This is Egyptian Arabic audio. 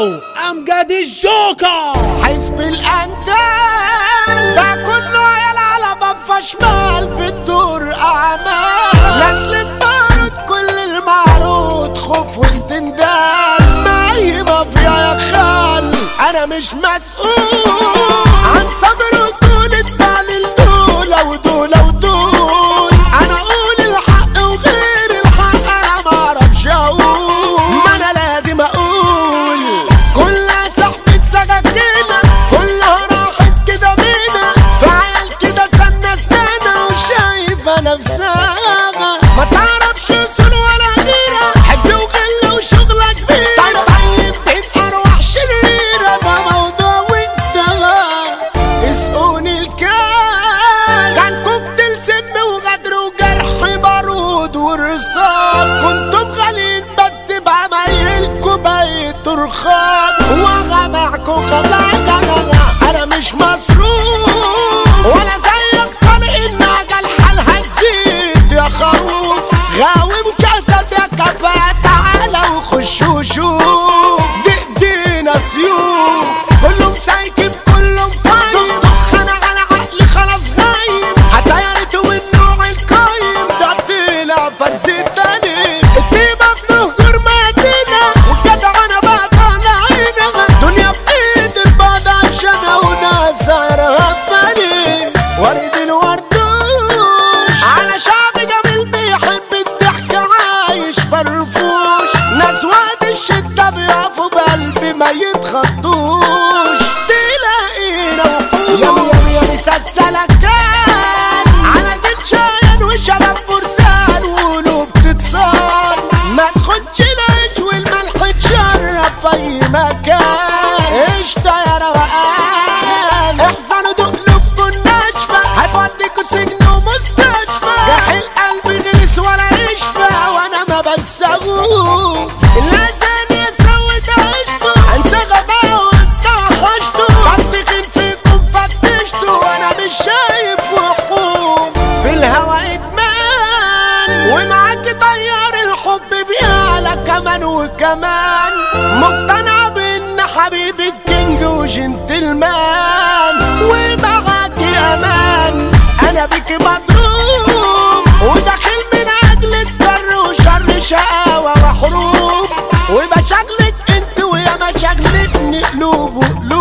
معه امجد الجوكر حزب الأندال ده كله عيال على بفة شمال بتدور أعمال ناس بارد كل المعروض خوف واستندال ما هي مافيا يا خال أنا مش مسؤول عن صبر وطول الدليل دول ودول ودول أنا أقول الحق وغير الحق أنا معرفش أقول ما أنا لازم أقول كلها سحبة سكاكينة كلها راحت كده بينا في عيال كده سنة سنانة وشايفة نفسها ما تعرفش اصول ولا غيرة حب وغل وشغلة كبيرة طيب طيب بين أرواح شريرة ده موضوع وانتهى اسقوني الكاس كان كوكتيل سم وغدر وجرح بارود ورصاص كنتم غاليين بس بعمايلكوا بقيتوا رخاص وغمعكوا خلاك انا مش مصروف ولا زيك طالق الناجة الحالها تزيد يا خروف غاوي مجدد يا كفاءة تعالى وخش وشوف بايدينا سيوف كلهم سايكب كلهم طيب دخ انا على عقلي خلاص غايب حتى يا ريته من نوع القايم ده طلع فرز التاني الطيبة بنهجر مدينة والجدع انا بقى طالع عينها دنيا بايد البعض عشانها وناس عرها فاني ورد الوردوش على شعب جميل بيحب الضحك عايش فرفوش ناس وقت الشدة بيقفوا بقلبي ما يتخطوش تلاقينا وقوش يا يا يا مسلسلة كان على جيل شاين وشباب فرسان وقلوب تتصان ما تخدش العيش والملح تشرب في اي مكان قشطة يا روقان احزنوا دقلبكوا الناشفة هتوديكوا سجن ومستشفى جرح القلب غلس ولا يشفى وانا ما بنساهوش لازم يسود عشته انسى غباء وانسى وحشته خطيخين فيكم فتشته وانا مش شايف وحكوم في الهوا ادمان ومعاك طيار الحب بيعلى كمان وكمان مقتنع بان حبيبي الكينج وجنتلمان ومعاك امان انا بيك مضروب وداخل من اجل الضر وشر شقاوة وحروب ومشاكلك انت ويا مشاكلتني قلوب وقلوب